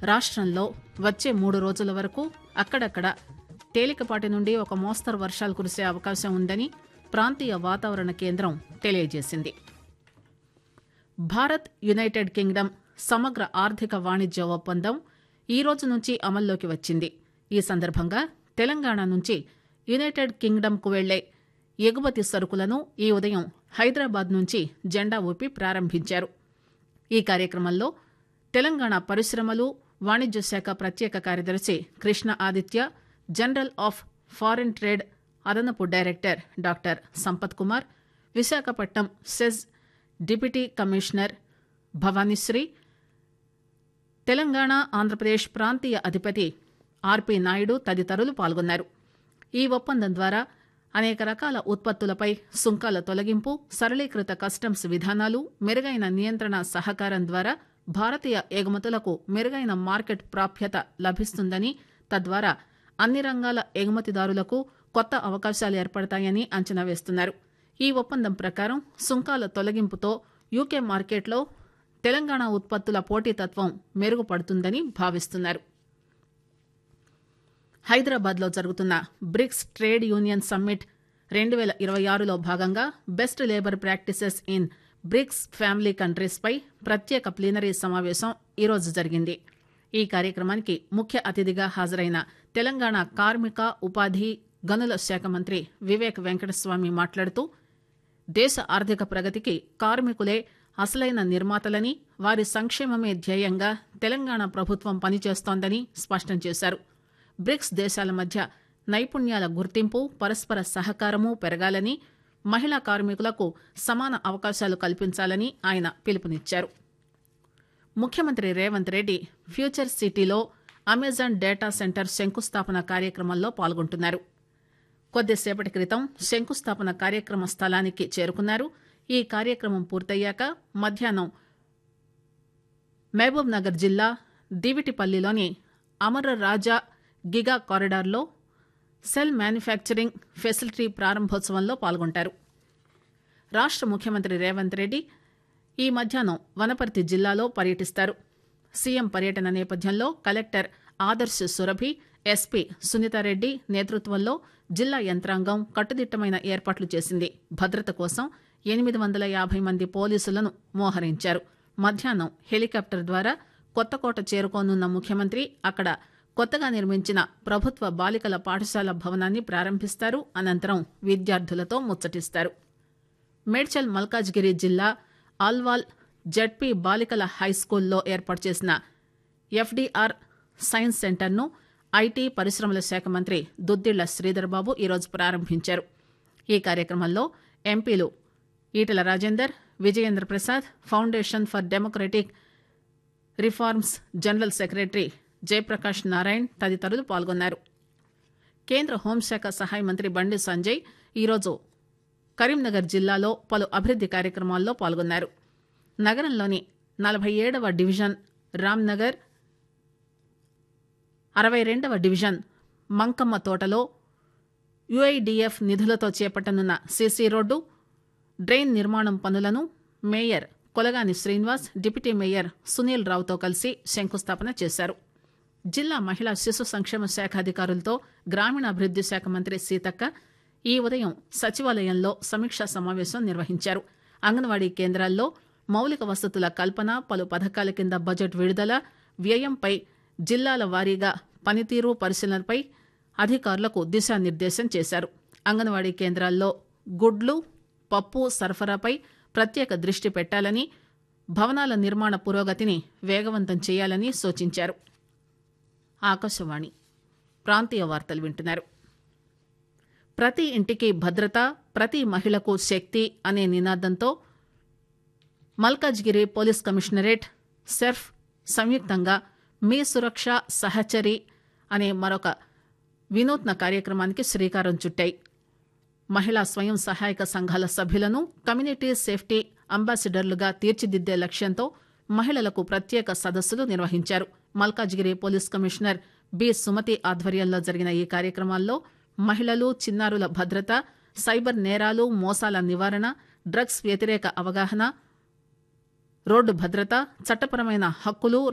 రాష్టంలో వచ్చే మూడు రోజుల వరకు అక్కడక్కడ తేలికపాటి నుండి ఒక మోస్తరు వర్షాలు కురిసే అవకాశం ఉందని ప్రాంతీయ వాతావరణ కేంద్రం తెలియజేసింది భారత్ యునైటెడ్ కింగ్డమ్ సమగ్ర ఆర్థిక వాణిజ్య ఒప్పందం ఈ రోజు నుంచి అమల్లోకి వచ్చింది ఈ సందర్భంగా తెలంగాణ నుంచి యునైటెడ్ కింగ్డమ్కు వెళ్లే ఎగుమతి సరుకులను ఈ ఉదయం హైదరాబాద్ నుంచి జెండా ఊపి ప్రారంభించారు ఈ కార్యక్రమంలో తెలంగాణ పరిశ్రమలు వాణిజ్య శాఖ ప్రత్యేక కార్యదర్శి Krishna Aditya general of foreign trade అదనపు director doctor Sampath Kumar Visakhapatnam SEZ deputy commissioner Bhavanishri Telangana Andhra Pradesh ప్రాంతీయ అధిపతి ఆర్పి నాయుడు తదితరులు పాల్గొన్నారు ఈ ఒప్పందం ద్వారా అనేక రకాల ఉత్పత్తులపై సుంకాల తొలగింపు సరళీకృత కస్టమ్స్ విధానాలు మెరుగైన నియంత్రణ సహకారం ద్వారా భారతీయ ఎగుమతులకు మెరుగైన మార్కెట్ ప్రాప్యత లభిస్తుందని తద్వారా అన్ని రంగాల ఎగుమతిదారులకు కొత్త అవకాశాలు ఏర్పడతాయని అంచనా వేస్తున్నారు ఈ ఒప్పందం ప్రకారం సుంకాల తొలగింపుతో యూకే మార్కెట్లో తెలంగాణ ఉత్పత్తుల పోటీతత్వం మెరుగుపడుతుందని భావిస్తున్నారు హైదరాబాద్లో జరుగుతున్న బ్రిక్స్ ట్రేడ్ యూనియన్ సమ్మిట్ రెండు వేల ఇరవై ఆరులో భాగంగా best labour practices in BRICS family countries పై ప్రత్యేక ప్లీనరీ సమావేశం ఈరోజు జరిగింది ఈ కార్యక్రమానికి ముఖ్య అతిథిగా హాజరైన తెలంగాణ కార్మిక ఉపాధి గనుల శాఖ మంత్రి వివేక్ వెంకటస్వామి మాట్లాడుతూ దేశ ఆర్థిక ప్రగతికి కార్మికులే అసలైన నిర్మాతలని వారి సంక్షేమమే ధ్యేయంగా తెలంగాణ ప్రభుత్వం పనిచేస్తోందని స్పష్టం చేశారు బ్రిక్స్ దేశాల మధ్య నైపుణ్యాల గుర్తింపు పరస్పర సహకారము పెరగాలని మహిళా కార్మికులకు సమాన అవకాశాలు కల్పించాలని ఆయన పిలుపునిచ్చారు ముఖ్యమంత్రి రేవంత్ రెడ్డి ఫ్యూచర్ సిటీలో అమెజాన్ డేటా సెంటర్ శంకుస్థాపన కార్యక్రమంలో పాల్గొంటున్నారు కొద్దిసేపటి క్రితం శంకుస్థాపన కార్యక్రమ స్థలానికి చేరుకున్నారు ఈ కార్యక్రమం పూర్తయ్యాక మధ్యాహ్నం మహబూబ్ నగర్ జిల్లా దివిటిపల్లిలోని అమర రాజా గిగా కారిడార్లో సెల్ మ్యానుఫ్యాక్చరింగ్ ఫెసిలిటీ ప్రారంభోత్సవంలో పాల్గొంటారు రాష్ట ముఖ్యమంత్రి రేవంత్ రెడ్డి ఈ మధ్యాహ్నం వనపర్తి జిల్లాలో పర్యటిస్తారు సీఎం పర్యటన నేపథ్యంలో కలెక్టర్ ఆదర్శ్ సురభి ఎస్పీ సునీతారెడ్డి నేతృత్వంలో జిల్లా యంత్రాంగం కట్టుదిట్టమైన ఏర్పాట్లు చేసింది భద్రత కోసం ఎనిమిది వందల యాభై మంది పోలీసులను మోహరించారు మధ్యాహ్నం హెలికాప్టర్ ద్వారా కొత్తకోట చేరుకోనున్న ముఖ్యమంత్రి అక్కడ కొత్తగా నిర్మించిన ప్రభుత్వ బాలికల పాఠశాల భవనాన్ని ప్రారంభిస్తారు అనంతరం విద్యార్థులతో ముచ్చటిస్తారు మేడ్చల్ మల్కాజ్గిరి జిల్లా ఆల్వాల్ జడ్పీ బాలికల హైస్కూల్లో ఏర్పాటు చేసిన ఎఫ్డీఆర్ సైన్స్ సెంటర్ను ఐటీ పరిశ్రమల శాఖ మంత్రి దుద్దిళ్ల శ్రీధర్బాబు ఈరోజు ప్రారంభించారు ఈ కార్యక్రమంలో ఎంపీలు Etela Rajender Vijayendra Prasad foundation for democratic reforms general secretary Jayaprakash Narayan తదితరులు పాల్గొన్నారు కేంద్ర హోంశాఖ సహాయ మంత్రి బండి సంజయ్ ఈరోజు కరీంనగర్ జిల్లాలో పలు అభివృద్ది కార్యక్రమాల్లో పాల్గొన్నారు నగరంలోని నలభై ఏడవ డివిజన్ రామ్నగర్ అరవై రెండవ డివిజన్ మంకమ్మ తోటలో యుఐడిఎఫ్ నిధులతో చేపట్టనున్న సీసీ రోడ్డు డ్రైన్ నిర్మాణం పనులను mayor Kolagani Srinivas deputy mayor Sunil రావుతో కలిసి శంకుస్థాపన చేశారు జిల్లా మహిళా శిశు సంక్షేమ శాఖ అధికారులతో గ్రామీణాభివృద్ది శాఖ మంత్రి సీతక్క ఈ ఉదయం సచివాలయంలో సమీక్షా సమావేశం నిర్వహించారు అంగన్వాడీ కేంద్రాల్లో మౌలిక వసతుల కల్పన పలు పథకాల కింద బడ్జెట్ విడుదల వ్యయంపై జిల్లాల వారీగా పనితీరు పరిశీలనపై అధికారులకు దిశానిర్దేశం చేశారు అంగన్వాడీ కేంద్రాల్లో గుడ్లు పప్పు సరఫరాపై ప్రత్యేక దృష్టి పెట్టాలని భవనాల నిర్మాణ పురోగతిని వేగవంతం చేయాలని సూచించారు ఆకాశవాణి ప్రాంతీయ వార్తలు వింటున్నారు ప్రతి ఇంటికి భద్రత ప్రతి మహిళకు శక్తి అనే నినాదంతో మల్కాజ్గిరి పోలీస్ కమిషనరేట్ సెర్ఫ్ సంయుక్తంగా మీ సురక్ష సహచరి అనే మరొక వినూత్న కార్యక్రమానికి శ్రీకారం చుట్టాయి మహిళా స్వయం సహాయక సంఘాల సభ్యులను కమ్యూనిటీ సేఫ్టీ అంబాసిడర్లుగా తీర్చిదిద్దే లక్ష్యంతో మహిళలకు ప్రత్యేక సదస్సులు నిర్వహించారు Malkajgiri police commissioner B Sumathi ఆధ్వర్యంలో జరిగిన ఈ కార్యక్రమాల్లో మహిళలు చిన్నారుల భద్రత సైబర్ నేరాలు మోసాల నివారణ డ్రగ్స్ వ్యతిరేక అవగాహన రోడ్డు భద్రత చట్టపరమైన హక్కులు